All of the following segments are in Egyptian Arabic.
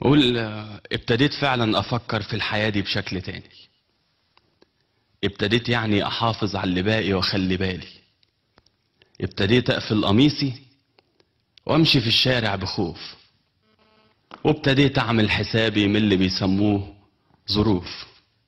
قول آه، ابتديت فعلا افكر في الحياة دي بشكل تاني ابتديت يعني احافظ على اللي باقي واخلي بالي ابتديت اقفل قميصي وامشي في الشارع بخوف وابتديت اعمل حسابي من اللي بيسموه ظروف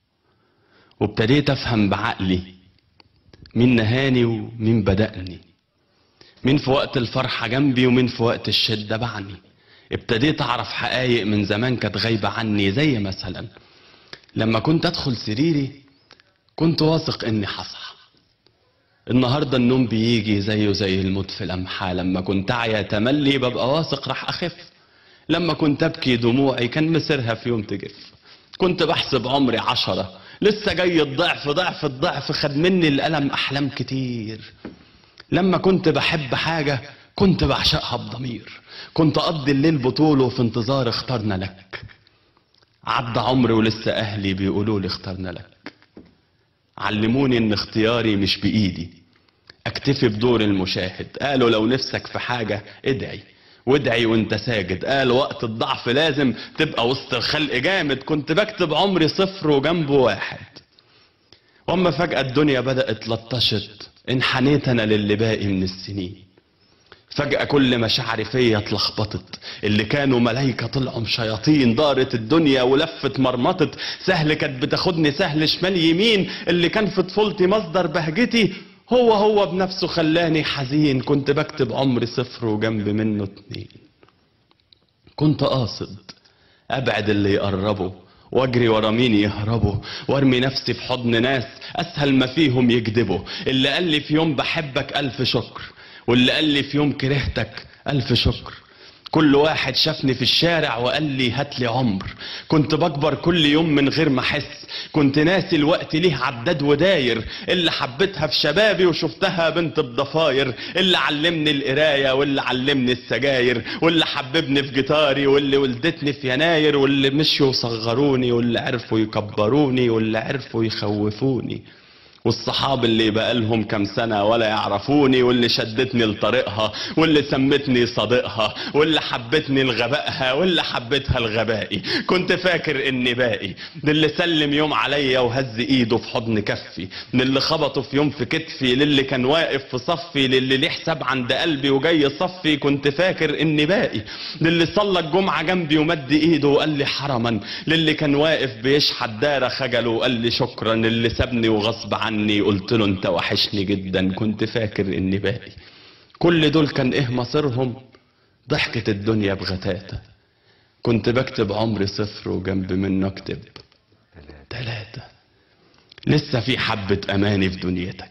وابتديت افهم بعقلي مين نهاني ومين بدأني مين في وقت الفرحة جنبي ومين في وقت الشدة بعني ابتديت اعرف حقايق من زمان كانت غايبة عني زي مثلا لما كنت ادخل سريري كنت واثق اني هصحى النهارده النوم بيجي زيه زي الموت في لمحة لما كنت اعيا تملي ببقى واثق راح اخف لما كنت ابكي دموعي كان مسيرها في يوم تجف كنت بحسب عمري عشرة لسه جاي الضعف ضعف الضعف خد مني الألم أحلام كتير لما كنت بحب حاجة كنت بعشقها بضمير كنت أقضي الليل بطوله في انتظار اخترنا لك عدى عمري ولسه أهلي بيقولوا لي اخترنا لك علموني ان اختياري مش بإيدي اكتفي بدور المشاهد قالوا لو نفسك في حاجة ادعي وادعي وانت ساجد قال وقت الضعف لازم تبقى وسط الخلق جامد كنت بكتب عمري صفر وجنبه واحد واما فجأة الدنيا بدأت لطشت انحنيت انا للي باقي من السنين فجأة كل مشاعري فيا اتلخبطت اللي كانوا ملايكة طلعوا شياطين دارت الدنيا ولفت مرمطت سهل كانت بتاخدني سهل شمال يمين اللي كان في طفولتي مصدر بهجتي هو هو بنفسه خلاني حزين كنت بكتب عمري صفر وجنب منه اتنين كنت قاصد ابعد اللي يقربوا واجري ورا مين يهربوا وارمي نفسي في حضن ناس اسهل ما فيهم يكذبوا اللي قال لي في يوم بحبك الف شكر واللي قال لي في يوم كرهتك الف شكر كل واحد شافني في الشارع وقال لي هات لي عمر كنت بكبر كل يوم من غير ما احس كنت ناسي الوقت ليه عداد وداير اللي حبيتها في شبابي وشفتها بنت بضفاير اللي علمني القرايه واللي علمني السجاير واللي حببني في جيتاري واللي ولدتني في يناير واللي مشوا صغروني واللي عرفوا يكبروني واللي عرفوا يخوفوني والصحاب اللي بقالهم كام سنة ولا يعرفوني واللي شدتني لطريقها واللي سمتني صديقها واللي حبتني لغبائها واللي حبتها لغبائي كنت فاكر اني باقي من اللي سلم يوم عليا وهز ايده في حضن كفي من اللي خبطه في يوم في كتفي للي كان واقف في صفي للي ليه حساب عند قلبي وجاي صفي كنت فاكر اني باقي للي صلى الجمعة جنبي ومد ايده وقال لي حرما للي كان واقف بيشحت دارة خجله وقال لي شكرا اللي سابني وغصب عني عني قلت له انت وحشني جدا كنت فاكر اني باقي كل دول كان ايه مصيرهم ضحكة الدنيا بغتاتة كنت بكتب عمري صفر وجنب منه اكتب تلاتة لسه في حبة اماني في دنيتك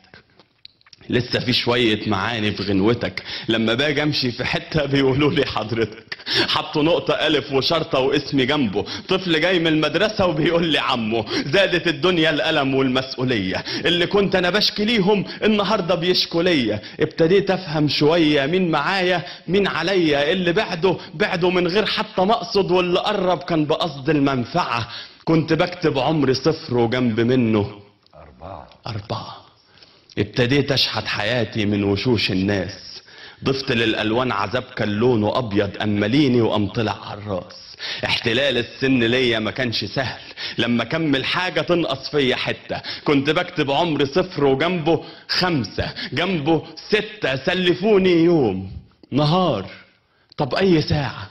لسه في شوية معاني في غنوتك لما باجي امشي في حتة بيقولوا لي حضرتك حطوا نقطة ألف وشرطة واسمي جنبه طفل جاي من المدرسة وبيقول لي عمه زادت الدنيا الألم والمسؤولية اللي كنت أنا بشكي ليهم النهاردة بيشكوا ليا ابتديت أفهم شوية مين معايا مين عليا اللي بعده بعده من غير حتى مقصد واللي قرب كان بقصد المنفعة كنت بكتب عمري صفر وجنب منه أربعة أربعة ابتديت أشحت حياتي من وشوش الناس ضفت للألوان عذاب كان لونه أبيض أمليني وقام طلع على الراس احتلال السن ليا ما كانش سهل لما كمل حاجة تنقص فيا حتة كنت بكتب عمري صفر وجنبه خمسة جنبه ستة سلفوني يوم نهار طب أي ساعة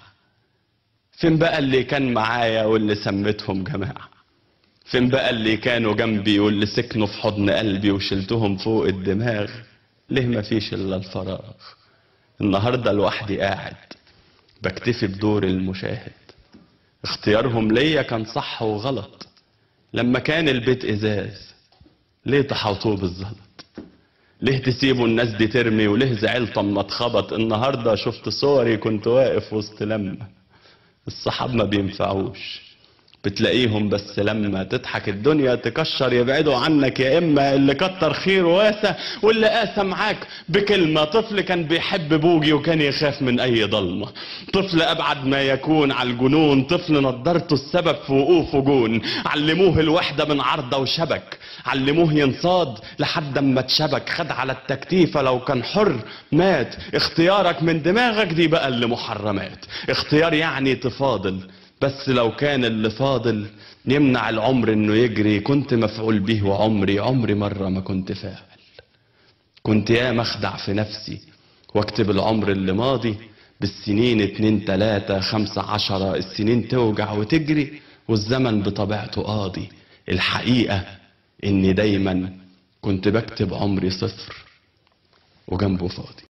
فين بقى اللي كان معايا واللي سميتهم جماعة فين بقى اللي كانوا جنبي واللي سكنوا في حضن قلبي وشلتهم فوق الدماغ ليه ما فيش الا الفراغ النهارده لوحدي قاعد بكتفي بدور المشاهد اختيارهم ليا كان صح وغلط لما كان البيت ازاز ليه تحوطوه بالزلط ليه تسيبوا الناس دي ترمي وليه زعلت اما اتخبط النهارده شفت صوري كنت واقف وسط لمه الصحاب ما بينفعوش بتلاقيهم بس لما تضحك الدنيا تكشر يبعدوا عنك يا اما اللي كتر خير واسع واللي قاسى معاك بكلمه طفل كان بيحب بوجي وكان يخاف من اي ضلمه طفل ابعد ما يكون على الجنون طفل نضرته السبب في وقوفه جون علموه الوحده من عرضه وشبك علموه ينصاد لحد اما اتشبك خد على التكتيفه لو كان حر مات اختيارك من دماغك دي بقى اللي محرمات اختيار يعني تفاضل بس لو كان اللي فاضل يمنع العمر انه يجري كنت مفعول به وعمري عمري مرة ما كنت فاعل كنت يا مخدع في نفسي واكتب العمر اللي ماضي بالسنين اتنين تلاتة خمسة عشرة السنين توجع وتجري والزمن بطبيعته قاضي الحقيقة اني دايما كنت بكتب عمري صفر وجنبه فاضي